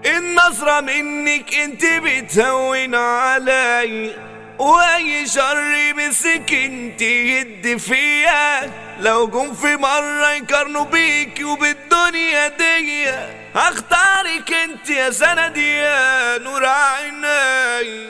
النظرة منك انت بتهون علي واي شر مسك انت يد فيا لو جم في مرة يقارنوا بيكي وبالدنيا دي هختارك انت يا سندي يا نور عيني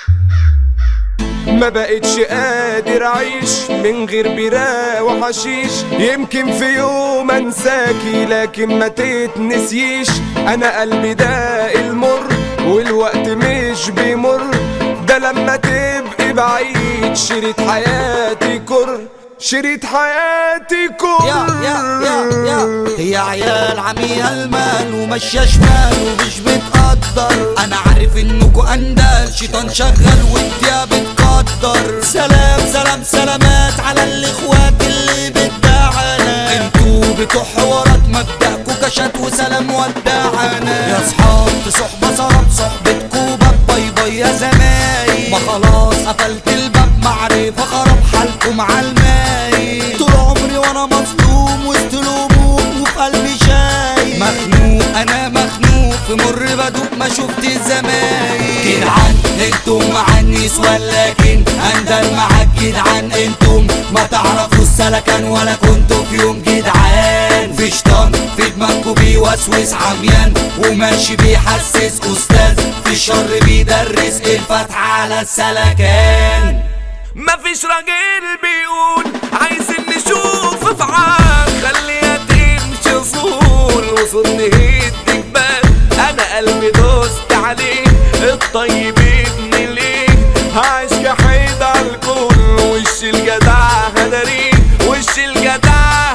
ما بقتش قادر اعيش من غير براء وحشيش يمكن في يوم انساكي لكن ما تتنسيش انا قلبي ده المر والوقت مش بيمر ده لما تبقي بعيد شريط حياتي كر شريط حياتي كر يا يا يا يا هي عيال عميها المال وماشية شمال ومش بتقدر انا عارف انكو اندال شيطان شغال وانتيا بتقدر سلام سلام سلامات على الاخوات اللي بتدعنا انتو بتوع حوارات مبدأكو كشات وسلام ودعنا يا صحاب في صحبة صرب صحبتكو باب باي باي يا زمايل ما خلاص قفلت الباب معرفة خرب حالكم عالماي طول عمري وانا مظلوم وسط الهموم وفي قلبي شاي مخنوق انا مخنوق في مر بدوق ما شفت زمايل جدعان انتم معنيس ولكن اندل معاك جدعان انتم ما تعرفوا السلكان ولا كنتوا في يوم جدعان في شيطان في دماغكوا بيوسوس عميان وماشي بيحسس استاذ في الشر بيدرس الفتح على السلكان مفيش راجل بيقول عايزين نشوف افعال خليها تمشي اصول وصول نهد جبال انا قلبي دوست عليه الطيب ابن ليه عايش كحيد على الكل وش الجدع هدري وش الجدع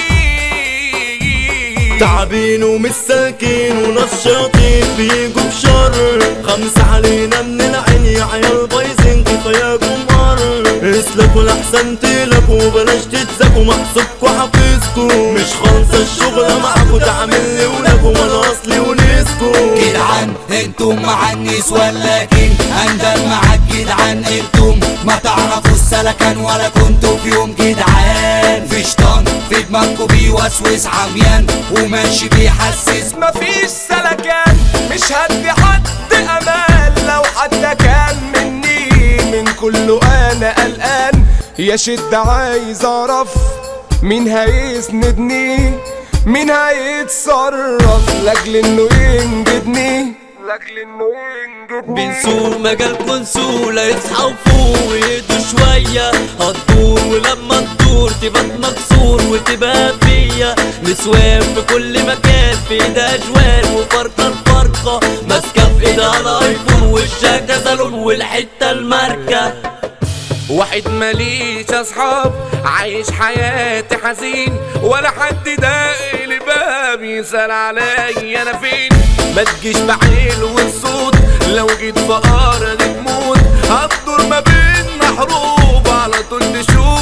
هدري تعبين ومساكين ونشاطين بيجوا بشر خمسة علينا من العين يا عيال بايظين كفاياكم قر اسلكوا لحسن تلكوا وبلاش تتسكوا محسوبكوا حافظكوا مش خالصة الشغلة معاكوا تعمل لي ولكوا وانا اصلي ونسكوا جدعان انتم معنيس ولكن اندل معاك جدعان انتم ما تعرفوا السلكان ولا كنتوا في يوم جدعان في شيطان في دماغكوا بيوسوس عميان وماشي بيحسس مفيش سلكان مش هدي حد امان لو حتى كان مني من كله انا قلقان يا شد عايز اعرف مين هيسندني مين هيتصرف لاجل انه ينجدني لاجل انه ينجدني بنسور مجال كونسولة يصحى وفوق ويهدوا شوية هتدور ولما تدور تبقى مكسور وتبقى فيا نسوان في كل مكان في ايدها جوان وفرقة الفرقة ماسكة في ايدها الايفون وشها كسلون والحتة الماركة واحد ماليش اصحاب عايش حياتي حزين ولا حد داقي لباب يسأل عليا انا فين ما تجيش بعيل والصوت لو جيت في ارض تموت هتدور ما بيننا حروب على طول تشوف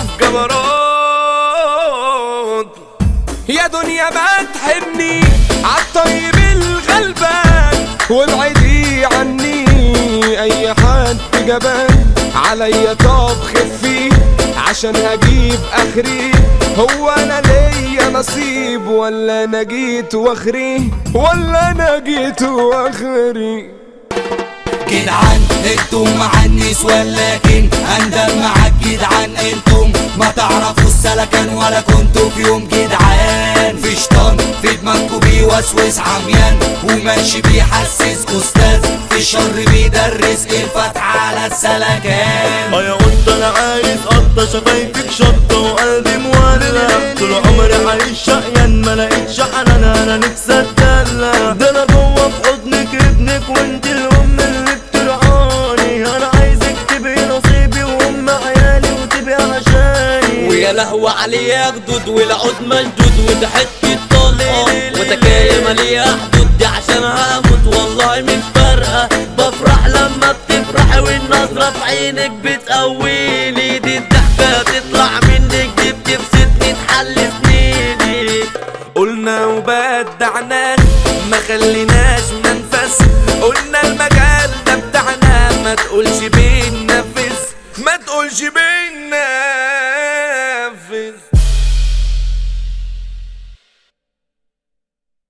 جبروت يا دنيا ما تحني عالطيب الغلبان وابعدي عني اي حد جبان عليا طب خفي عشان هجيب اخري هو انا ليا نصيب ولا انا جيت واخري ولا انا جيت واخري جدعان انتم معنيس ولكن اندل معاك جدعان انتم ما تعرفوا السلكان ولا كنتوا في يوم جدعان في شيطان في دماغكوا بيوسوس عميان وماشي بيحسس استاذ في الشر بيدرس الفتح على السلكان اه يا قط انا عايز قطة شفايفك شطة وقلبي مولع طول عمري عايش شقيان ما لقيتش حنان انا نفسي اتدلع ده انا جوه في حضنك ابنك وانت الام اللي بترعاني انا عايزك تبقي نصيبي وام عيالي وتبقي عشاني ويا لهوي عليا خدود والعود مشدود وده حتة طليل وتكاية مالية حدود دي عشان هموت والله مش فارقة بفرح لما بتفرحي والنظرة في عينك بتقويلي دي الضحكة تطلع منك دي بتبسطني تحل سنيني قلنا وبدعنا ما خليناش منفس قلنا المجال ده بتاعنا ما تقولش بينا فز ما تقولش بينا